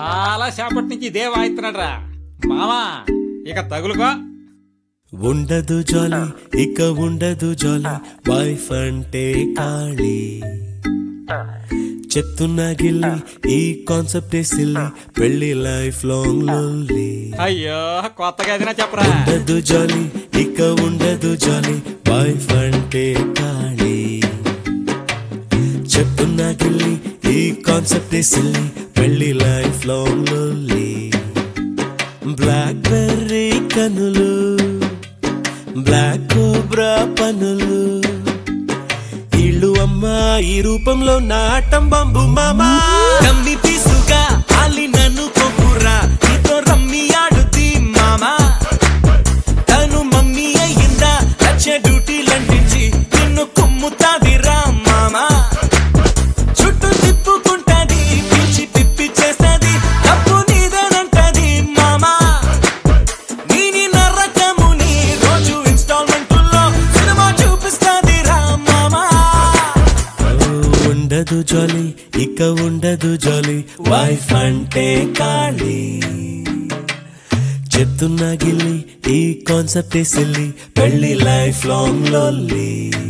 చాలా సేపటి నుంచి ఇదే వాయిస్తున్నాడు రా మామా ఇక తగులుకో ఉండదు జాలి ఇక ఉండదు జాలి వైఫ్ అంటే ఖాళీ చెప్తున్నా గిల్లి ఈ కాన్సెప్ట్ సిల్లి పెళ్లి లైఫ్ లాంగ్ లోన్లీ అయ్యో కొత్తగా ఏదైనా చెప్పరా ఉండదు జాలి ఇక ఉండదు జాలి వైఫ్ అంటే ఖాళీ చెప్తున్నా గిల్లి ఈ కాన్సెప్ట్ సిల్లి పెళ్లి life long lonely blackberry కనులు బ్లాక్ కోబ్రా పనులు ఇల్లు అమ్మా ఈ రూపంలో నాటం బంబు మామా కమ్మి పీసుగా అలి నన్ను కొప్పురా నీతో రమ్మి ఆడుతీ మామా తను మమ్మీ అయ్యిందా వచ్చే డ్యూటీలంటించి నిన్ను కుమ్ముతాదిరా మామా చుట్టూ తిప్పుకుంటాది పిలిచి పిప్పి చేస్తాది తప్పు నీదేనంటది మామా నీని నరకముని రోజు ఇన్స్టాల్మెంట్లో సినిమా చూపిస్తాది రా మామా ఉండదు జాలి ఇక ఉండదు జాలి వైఫ్ అంటే ఖాళీ చెప్తున్నా గిల్లి ఈ కాన్సెప్ట్ సిల్లి పెళ్లి లైఫ్ లాంగ్ లోల్లీ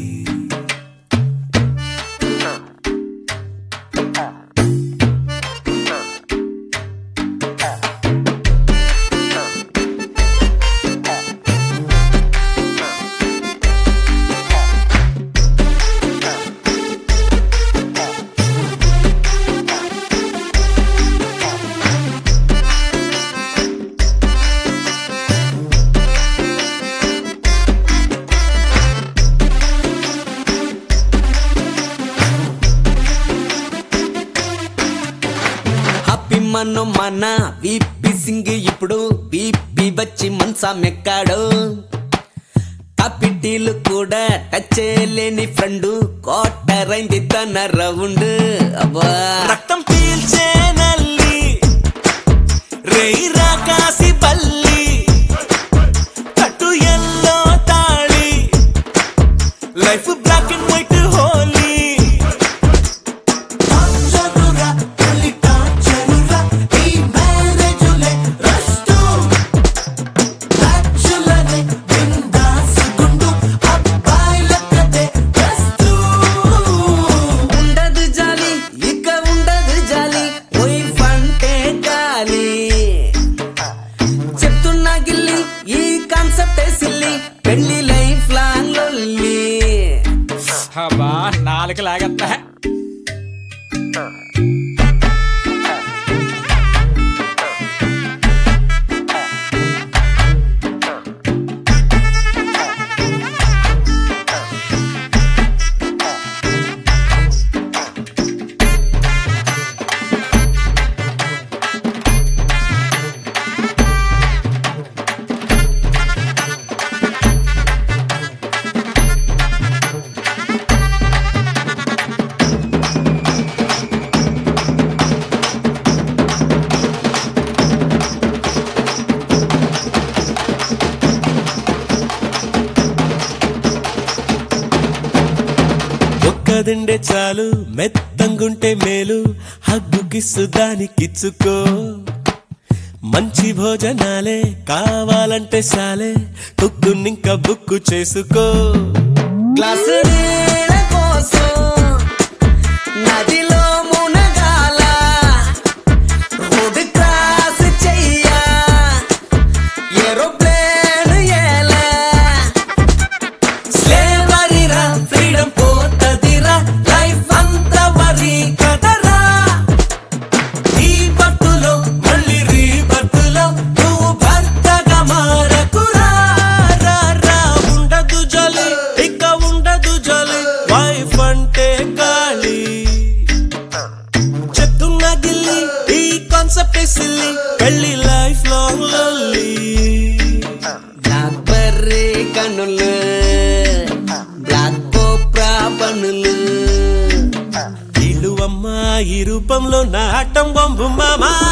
హ్యాపీ మను మన విపి సింగ్ ఇప్పుడు బీపీ వచ్చి మనసా మెక్కాడు కాపిటీలు కూడా టచ్ చేయలేని ఫ్రెండ్ కోటరైంది తన రౌండ్ అబ్బా రక్తం పీల్చే నల్లి రేయి రాకాసి బల్లి కట్టు ఎల్లో తాళి life black and white Holi ఉండదు జాలి ఇక ఉండదు జాలి వైఫ్ అంటే గాలి చెప్తున్నా గిల్లి ఈ కాన్సెప్ట్ సిల్లి పెళ్లి లైఫ్ లాంగ్ లొల్లి అబ్బా నాలుగు లాగత్తా ఒక్కదిండే చాలు మెత్తంగుంటే మేలు హగ్గు కిస్సు దానికిచ్చుకో మంచి భోజనాలే కావాలంటే సాలే కుక్కునింక బుక్కు చేసుకో గ్లాసు నీళ్ళ కోసం నదిలో మునగాల రోడ్ క్రాస్ చెయ్యా ఏరోప్లేన్ ఎలా స్లేవరీరా ఫ్రీడమ్ పోతదిరా లైఫ్ అంతా వరి కదరా ఈ బతులో మళ్ళీ రీ బతులో నువ్వు భర్తగా మారకురా రా రా ఉండదు జలి ఇక ఉండదు జలి వైఫ్ అంటే గాలి చెప్తున్నా గిల్లి ఈ కాన్సెప్ట్ సిల్లి పెళ్లి లైఫ్ లాంగ్ లొల్లి బ్లాక్ బర్రీ కనులు బ్లాక్ కోప్రా పనులు ఇల్లు అమ్మా ఈ రూపంలో నాటం బొంబు మామా